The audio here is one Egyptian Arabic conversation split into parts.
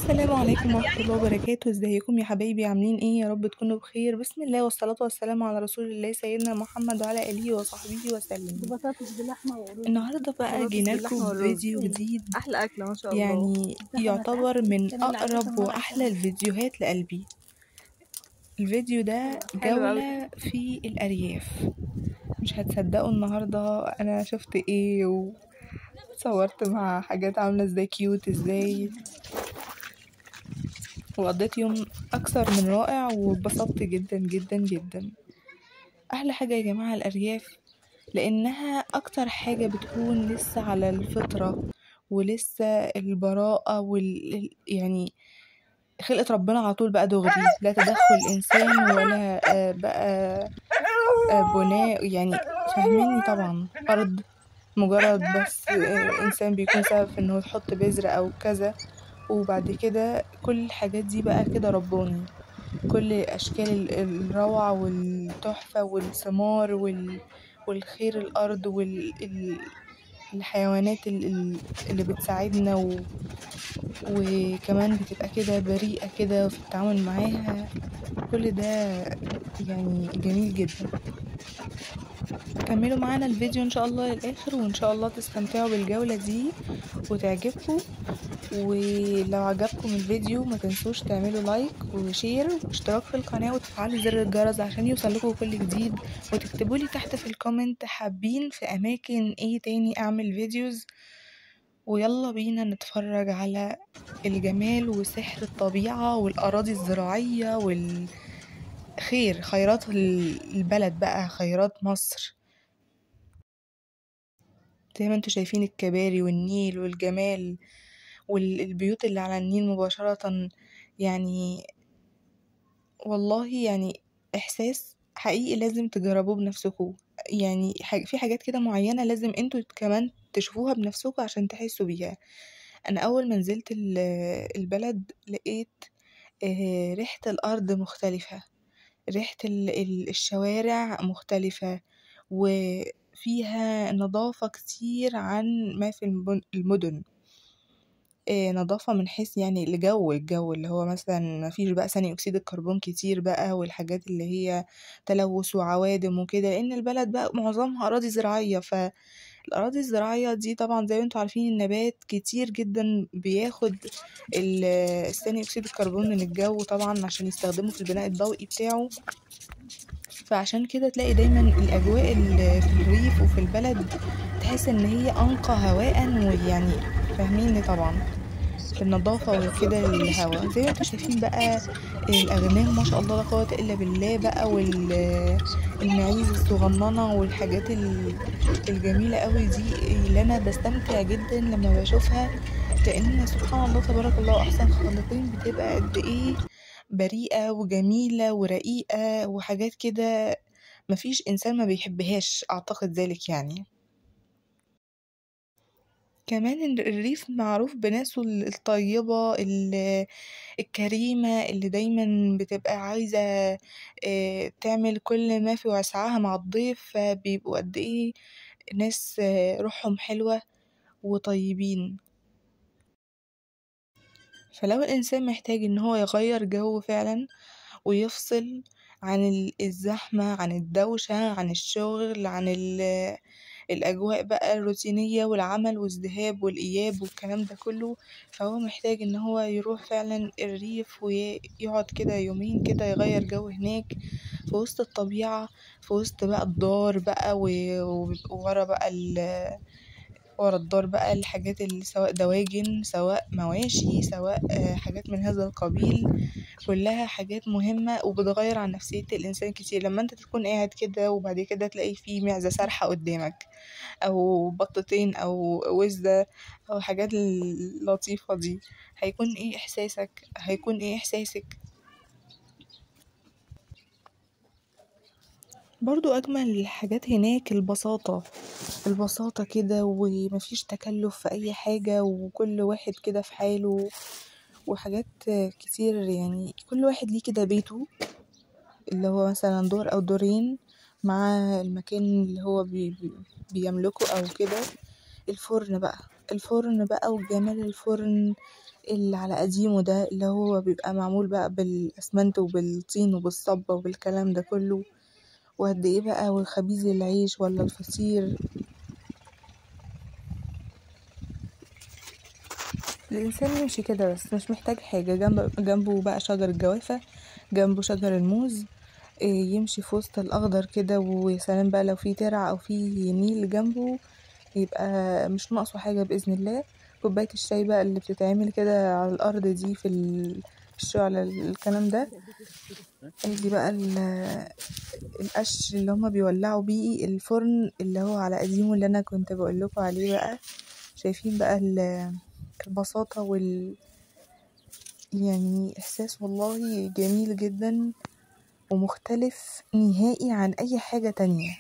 السلام عليكم ورحمة الله وبركاته ازيكم يا حبايبي عاملين ايه يا رب تكونوا بخير بسم الله والصلاة والسلام على رسول الله سيدنا محمد وعلى آله وصحبه وسلم بطاطس باللحمة ورز النهاردة بقى بطاطس جينا باللحمة لكم والرز. فيديو جديد أحلى أكلة ما شاء الله يعني إحنا يعتبر من كان اللي أقرب عجبنا وأحلى الفيديوهات لقلبي الفيديو ده حلو أوي. جولة في الأرياف مش هتصدقوا النهاردة أنا شفت ايه وصورت مع حاجات عاملة ازاي كيوت ازاي وقضيت يوم أكثر من رائع واتبسطت جدا جدا جدا أحلى حاجة يا جماعة الأرياف لأنها أكتر حاجة بتكون لسه على الفطرة ولسه البراءة وال يعني خلقة ربنا على طول بقى دغري لا تدخل إنسان ولا آه، بقى آه، بناء يعني فاهميني طبعا أرض مجرد بس آه، إنسان بيكون سبب في إنه يحط بذرة أو كذا وبعد كده كل الحاجات دي بقى كده رباني كل أشكال ال- الروعة والتحفة والثمار وال والخير الأرض والحيوانات اللي بتساعدنا و... وكمان بتبقى كده بريئة كده في التعامل معاها كل ده يعني جميل جدا كملوا معانا الفيديو ان شاء الله للاخر وان شاء الله تستمتعوا بالجولة دي وتعجبكم ولو عجبكم الفيديو ما تنسوش تعملوا لايك وشير واشتراك في القناة وتفعلوا زر الجرس عشان يوصلكوا كل جديد وتكتبوا لي تحت في الكومنت حابين في اماكن ايه تاني اعمل فيديوز ويلا بينا نتفرج على الجمال وسحر الطبيعة والأراضي الزراعية والخير خيرات ال- البلد بقى خيرات مصر زي ما انتوا شايفين الكباري والنيل والجمال والبيوت اللي على النيل مباشرة يعني والله يعني إحساس حقيقي لازم تجربوه بنفسكوا يعني ح- في حاجات كده معينة لازم انتوا كمان تشوفوها بنفسكوا عشان تحسوا بيها أنا أول ما نزلت ال- البلد لقيت آه، ريحة الأرض مختلفة ريحة ال- ال- الشوارع مختلفة وفيها نظافة كتير عن ما في المن- المدن آه، نظافة من حيث يعني الجو الجو اللي هو مثلا مفيش بقى ثاني أكسيد الكربون كتير بقى والحاجات اللي هي تلوث وعوادم وكده لأن البلد بقى معظمها أراضي زراعية فالأراضي الزراعية دي طبعا زي ما انتوا عارفين النبات كتير جدا بياخد ال- الثاني أكسيد الكربون من الجو طبعا عشان يستخدمه في البناء الضوئي بتاعه فعشان كده تلاقي دايما الأجواء اللي في الريف وفي البلد تحس إن هي أنقى هواء ويعني فاهميني طبعا في النظافة وكده الهوا زي ما انتوا شايفين بقى الأغنام ما شاء الله لا قوة إلا بالله بقى والمعيز الصغننة والحاجات ال- الجميلة قوي دي اللي أنا بستمتع جدا لما بشوفها لأن سبحان الله تبارك الله أحسن خالقين بتبقى قد إيه بريئة وجميلة ورقيقة وحاجات كده مفيش إنسان ما بيحبهاش أعتقد ذلك يعني كمان ال- الريف معروف بناسه ال- الطيبة ال- الكريمة اللي دايما بتبقى عايزة آه، تعمل كل ما في وسعها مع الضيف فبيبقوا قد ايه ناس آه، روحهم حلوة وطيبين فلو الإنسان محتاج إن هو يغير جو فعلا ويفصل عن ال- الزحمة عن الدوشة عن الشغل عن ال- الأجواء بقى الروتينية والعمل والذهاب والإياب والكلام ده كله فهو محتاج إن هو يروح فعلا الريف ويقعد كده يومين كده يغير جو هناك في وسط الطبيعة في وسط بقى الدار بقى و- و- وورا بقى ال ورا الدار بقى الحاجات اللي سواء دواجن سواء مواشي سواء آه، حاجات من هذا القبيل كلها حاجات مهمة وبتغير عن نفسية الإنسان كتير لما انت تكون قاعد كده وبعد كده تلاقي فيه معزة سارحة قدامك أو بطتين أو وزة أو حاجات اللطيفة دي هيكون ايه إحساسك هيكون ايه إحساسك برضو أجمل الحاجات هناك البساطة البساطة كده ومفيش تكلف في أي حاجة وكل واحد كده في حاله وحاجات كتير يعني كل واحد ليه كده بيته اللي هو مثلا دور أو دورين مع المكان اللي هو بي بي- بيملكه أو كده الفرن بقى الفرن بقى وجمال الفرن اللي على قديمه ده اللي هو بيبقى معمول بقى بالاسمنت وبالطين وبالصبة وبالكلام ده كله وقد ايه بقى وخبيز العيش ولا الفطير الإنسان يمشي كده بس مش محتاج حاجة جنب جنبه بقى شجر الجوافة جنبه شجر الموز إيه، يمشي في وسط الأخضر كده ويا سلام بقى لو في ترع أو في نيل جنبه يبقى مش ناقصه حاجة بإذن الله كوباية الشاي بقى اللي بتتعمل كده على الأرض دي في ال- في الشعلة الكلام ده ادي بقى ال- القش اللي هما بيولعوا بيه الفرن اللي هو على قديمه اللي أنا كنت بقولكوا عليه بقى شايفين بقى ال- البساطة وال يعني إحساس والله جميل جدا ومختلف نهائي عن أي حاجة تانية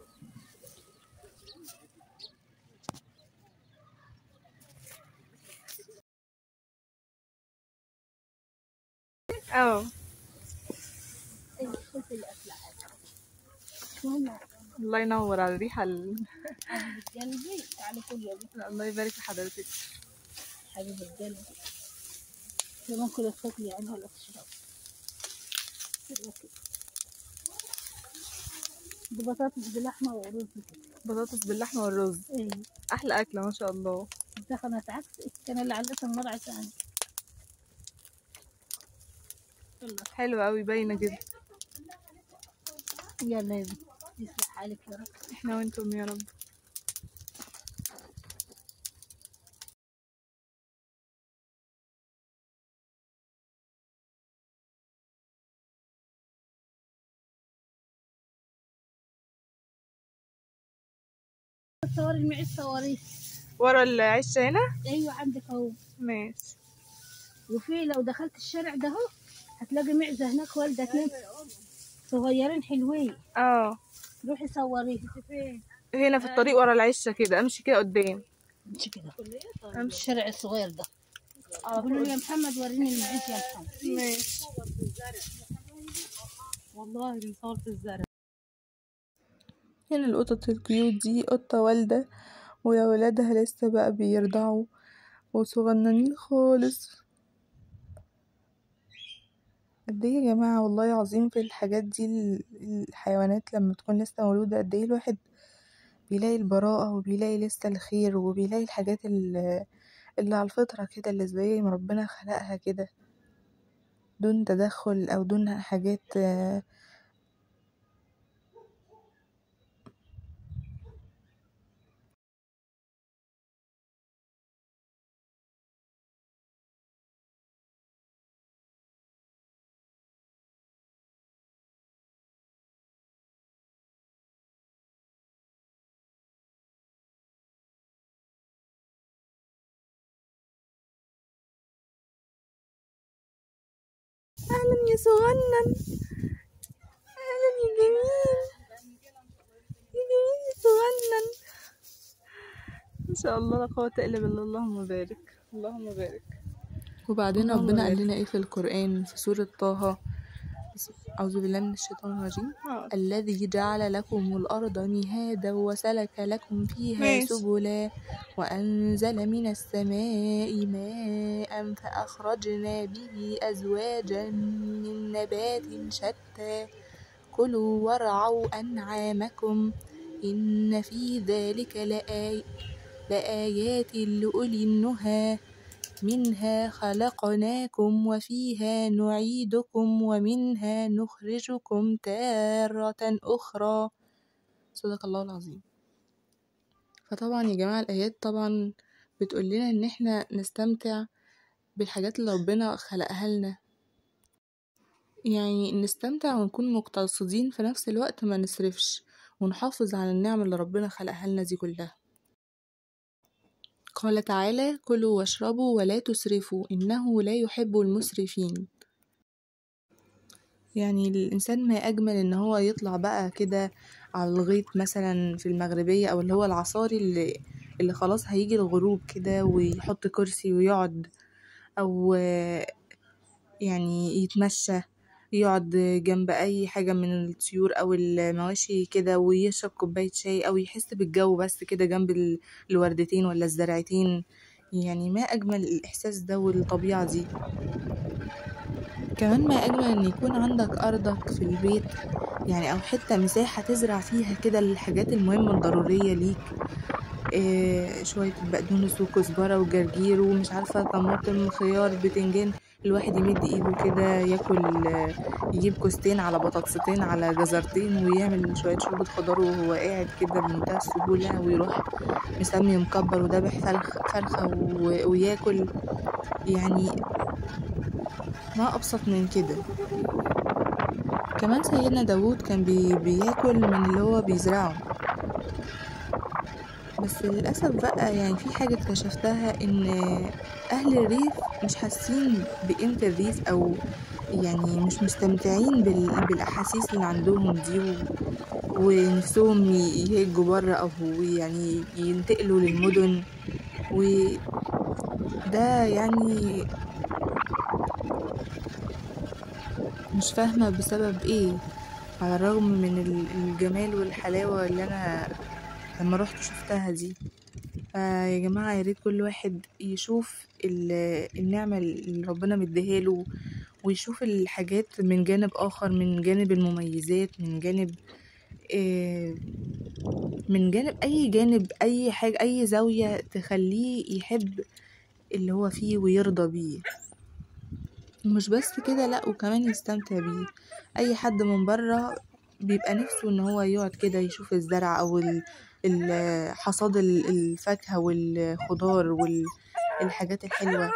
اه الله ينور على الريحة ال... حبيبة قلبي تعالي كل يوم الله يبارك في حضرتك حبيبة قلبي كمان كل تاكلي عنها ولا تشرب دي بطاطس بلحمة ورز بطاطس باللحمة والرز ايه أحلى أكلة ما شاء الله دخلت عكس كان اللي علقتها المرة عشان يلا حلوة أوي باينة كده يلا يا بنتي يصلح حالك يا رب احنا وانتم يا رب صور المعز صوريه ورا العشة هنا ايوه عندك اهو ماشي وفي لو دخلت الشارع ده اهو هتلاقي معزة هناك والدة اتنين صغيرين حلوين اه روحي صوريه هنا في الطريق ورا العشة كده امشي كده قدام امشي كده الشارع الصغير ده قولوا له يا محمد وريني المعز يا محمد ماشي والله بنصور في الزرع هنا القطط الكيوت دي قطة والدة ويا ولادها لسه بقى بيرضعوا وصغننين خالص قد ايه يا جماعة والله عظيم في الحاجات دي ال- الحيوانات لما تكون لسه مولودة قد ايه الواحد بيلاقي البراءة وبيلاقي لسه الخير وبيلاقي الحاجات ال- اللي على الفطرة كده اللي زي ما ربنا خلقها كده دون تدخل أو دون حاجات آه، أهلا يا صغنن أهلا يا جميل يا جميل يا صغنن إن شاء الله لا قوة إلا بالله اللهم بارك اللهم بارك وبعدين اللهم ربنا قال بارك. لنا إيه في القرآن في سورة طه أعوذ بالله من الشيطان الرجيم الذي جعل لكم الأرض مهادا وسلك لكم فيها ماشي. سبلا وأنزل من السماء ماء فأخرجنا به أزواجا من نبات شتى كلوا وارعوا أنعامكم إن في ذلك لآي لآيات لأولي النهى منها خلقناكم وفيها نعيدكم ومنها نخرجكم تارة أخرى صدق الله العظيم فطبعا يا جماعة الآيات طبعا بتقول لنا إن احنا نستمتع بالحاجات اللي ربنا خلقها لنا يعني نستمتع ونكون مقتصدين في نفس الوقت ما نسرفش ونحافظ على النعم اللي ربنا خلقها لنا دي كلها قال تعالى كلوا واشربوا ولا تسرفوا إنه لا يحب المسرفين يعني الإنسان ما أجمل إن هو يطلع بقى كده على الغيط مثلا في المغربية أو اللي هو العصاري اللي, اللي خلاص هيجي الغروب كده ويحط كرسي ويقعد أو يعني يتمشى يقعد جنب أي حاجة من الطيور أو المواشي كده ويشرب كوباية شاي أو يحس بالجو بس كده جنب ال- الوردتين ولا الزرعتين يعني ما أجمل الإحساس ده والطبيعة دي كمان ما أجمل إن يكون عندك أرضك في البيت يعني أو حتة مساحة تزرع فيها كده الحاجات المهمة الضرورية ليك إيه شوية بقدونس وكزبرة وجرجير ومش عارفة طماطم خيار بتنجان الواحد يمد ايده كده ياكل آه، يجيب كوستين على بطاطستين على جزرتين ويعمل شوية شوربة خضار وهو قاعد كده بمنتهى السهولة ويروح مسمي مكبر وذابح فرخ فرخة و- وياكل يعني ما أبسط من كده كمان سيدنا داوود كان بي بياكل من اللي هو بيزرعه بس للأسف بقى يعني في حاجة اكتشفتها إن أهل الريف مش حاسين بقيمة الريف أو يعني مش مستمتعين بال... بالأحاسيس اللي عندهم دي و... ونفسهم ي- يهجوا برا أو يعني ينتقلوا للمدن وده يعني مش فاهمة بسبب ايه على الرغم من ال- الجمال والحلاوة اللي أنا لما روحت شفتها دي فيا جماعة يا ريت كل واحد يشوف ال- النعمة اللي ربنا مديهاله ويشوف الحاجات من جانب آخر من جانب المميزات من جانب آه، من جانب أي جانب أي حاجة أي زاوية تخليه يحب اللي هو فيه ويرضى بيه ومش بس كده لأ وكمان يستمتع بيه أي حد من برا بيبقى نفسه إن هو يقعد كده يشوف الزرع أو ال- ال- حصاد ال- الفاكهة والخضار والحاجات الحلوة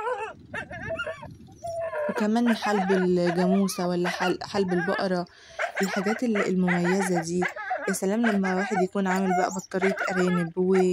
وكمان حلب الجاموسة ولا حل- حلب البقرة الحاجات ال- المميزة دي يا سلام لما واحد يكون عامل بقى بطارية أرانب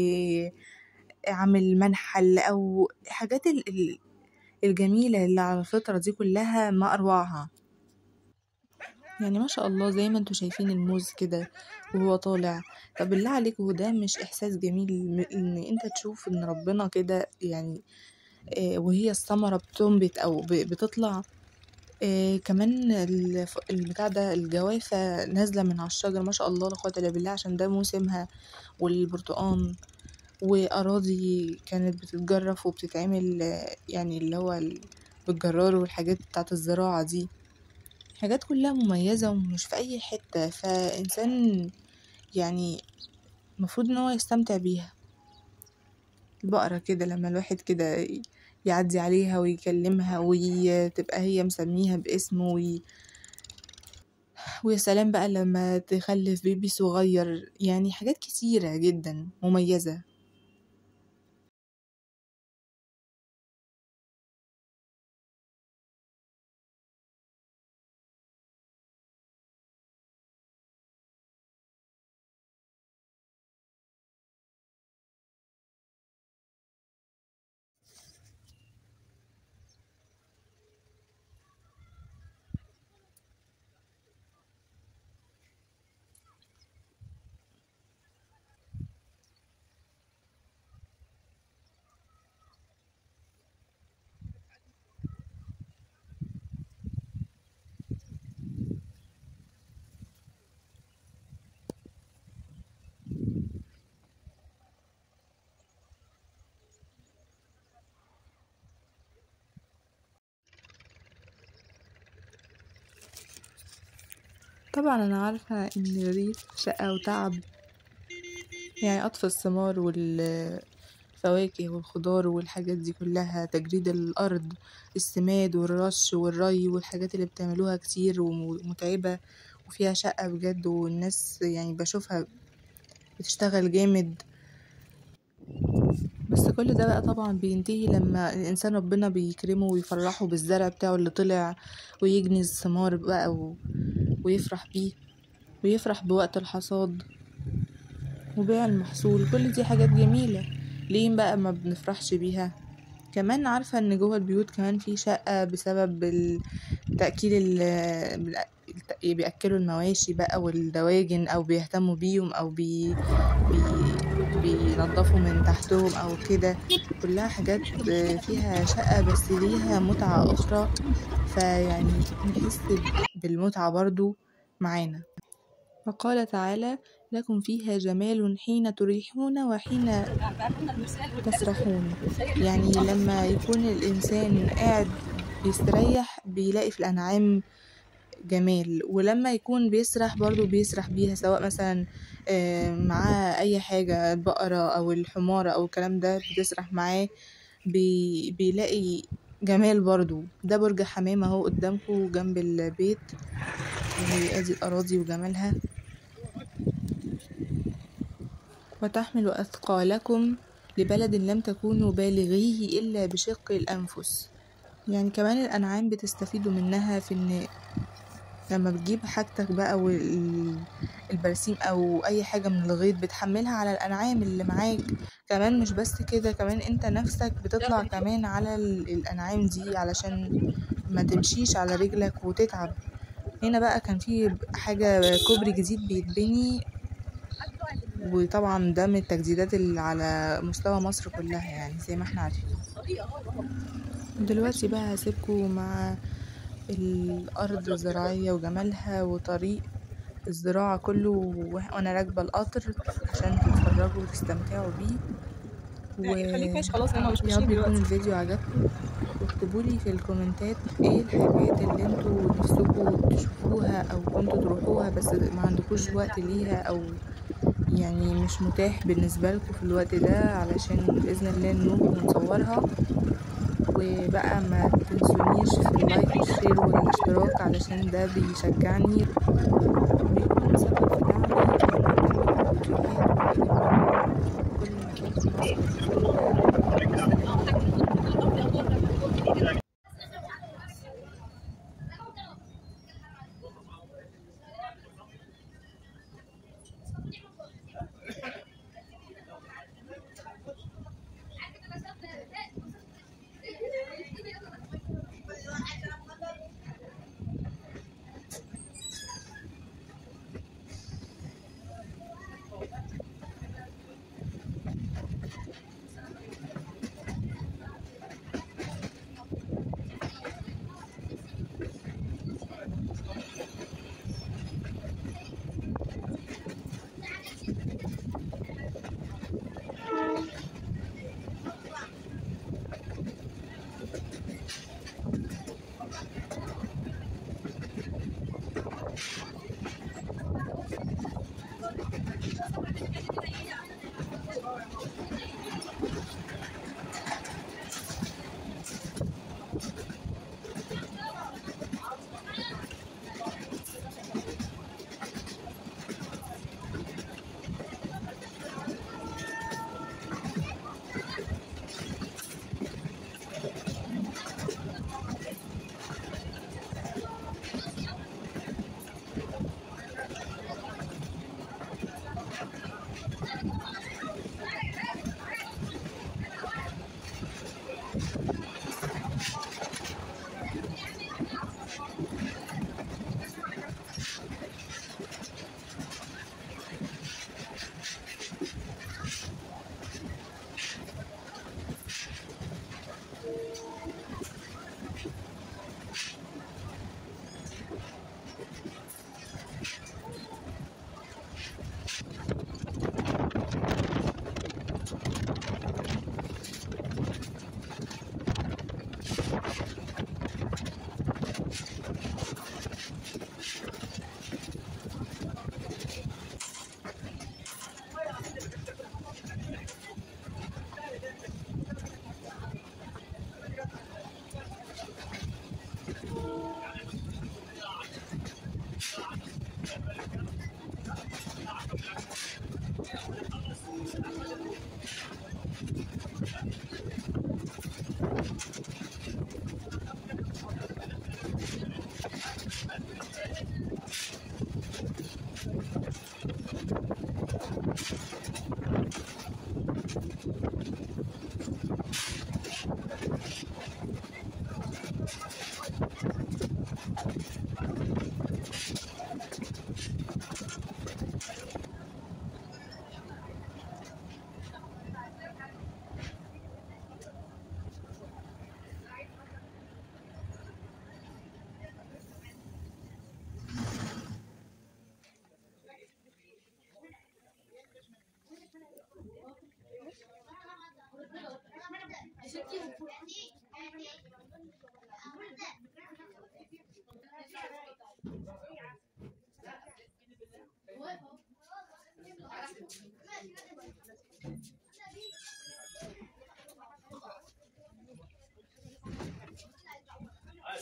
وعامل منحل أو حاجات ال- ال- الجميلة اللي على الفطرة دي كلها ما أروعها يعني ما شاء الله زي ما انتوا شايفين الموز كده وهو طالع طب بالله عليك هو ده مش احساس جميل م- ان انت تشوف ان ربنا كده يعني آه، وهي الثمرة بتنبت او ب- بتطلع آه، كمان الف- البتاع ده الجوافة نازلة من على الشجر ما شاء الله لا قوة الا بالله عشان ده موسمها والبرتقان وأراضي كانت بتتجرف وبتتعمل آه، يعني اللي هو ال- بالجرار والحاجات بتاعت الزراعة دي حاجات كلها مميزة ومش في أي حتة فإنسان يعني المفروض إن هو يستمتع بيها البقرة كده لما الواحد كده ي- يعدي عليها ويكلمها وتبقى هي مسميها باسمه وي... ويا سلام بقى لما تخلف بيبي صغير يعني حاجات كتيرة جدا مميزة طبعا أنا عارفة إن الريف شقة وتعب يعني قطف الثمار والفواكه والخضار والحاجات دي كلها تجريد الأرض السماد والرش والري والحاجات اللي بتعملوها كتير ومتعبة وفيها شقة بجد والناس يعني بشوفها بتشتغل جامد بس كل ده بقى طبعا بينتهي لما الإنسان ربنا بيكرمه ويفرحه بالزرع بتاعه اللي طلع ويجني الثمار بقى و... ويفرح بيه ويفرح بوقت الحصاد وبيع المحصول كل دي حاجات جميلة ليه بقى ما بنفرحش بيها كمان عارفة ان جوه البيوت كمان في شقة بسبب ال- تأكيل ال الت- بيأكلوا المواشي بقى والدواجن أو بيهتموا بيهم أو بي بي بينضفوا من تحتهم أو كده كلها حاجات فيها شقة بس ليها متعة أخرى فيعني نحس بالمتعة برضو معانا وقال تعالى لكم فيها جمال حين تريحون وحين تسرحون يعني لما يكون الإنسان قاعد بيستريح بيلاقي في الأنعام جمال ولما يكون بيسرح برضو بيسرح بيها سواء مثلا آه، معاه أي حاجة البقرة أو الحمارة أو الكلام ده بتسرح معاه بي بيلاقي جمال برضو ده برج حمام اهو قدامكم جنب البيت وادي الأراضي وجمالها وتحمل أثقالكم لبلد لم تكونوا بالغيه إلا بشق الأنفس يعني كمان الأنعام بتستفيدوا منها في إن لما بتجيب حاجتك بقى والبرسيم أو أي حاجة من الغيط بتحملها على الأنعام اللي معاك كمان مش بس كده كمان انت نفسك بتطلع كمان على ال- الأنعام دي علشان ما تمشيش على رجلك وتتعب هنا بقى كان في حاجة كوبري جديد بيتبني وطبعا ده من التجديدات اللي على مستوى مصر كلها يعني زي ما احنا عارفين دلوقتي بقى هسيبكم مع الأرض الزراعية وجمالها وطريق الزراعة كله و- وأنا راكبة القطر عشان تتفرجوا وتستمتعوا بيه يعني خليك ماشي خلاص انا مش يا رب ماشيين يكون دلوقتي الفيديو عجبكم واكتبوا لي في الكومنتات ايه الحاجات اللي انتوا نفسكم تشوفوها او كنتوا تروحوها بس ما عندكوش وقت ليها او يعني مش متاح بالنسبة لكم في الوقت ده علشان بإذن الله نروح ونصورها وبقى ما تنسونيش في اللايك والشير والاشتراك علشان ده بيشجعني وبيكون سبب في دعمي إن أنا أعمل فيديوهات وأجيب لكم كل مكان في مصر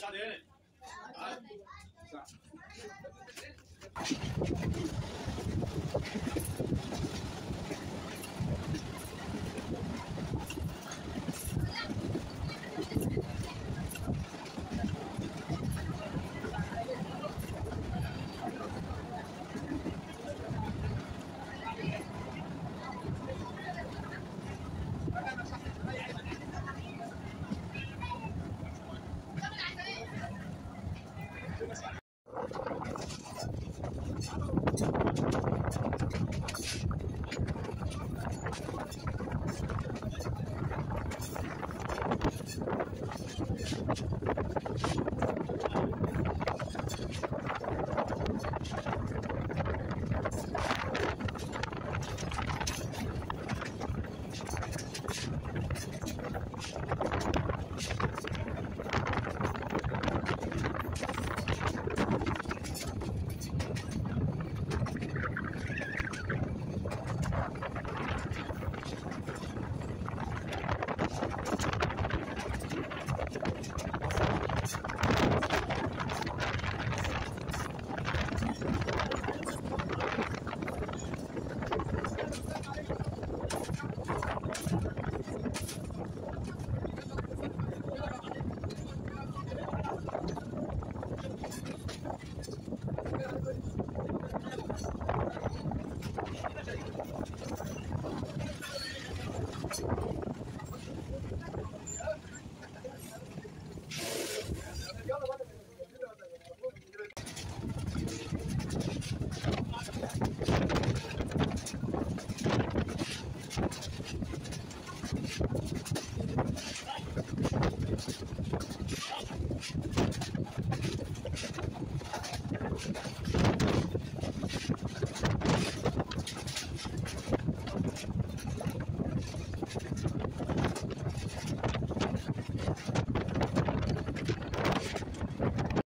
هنا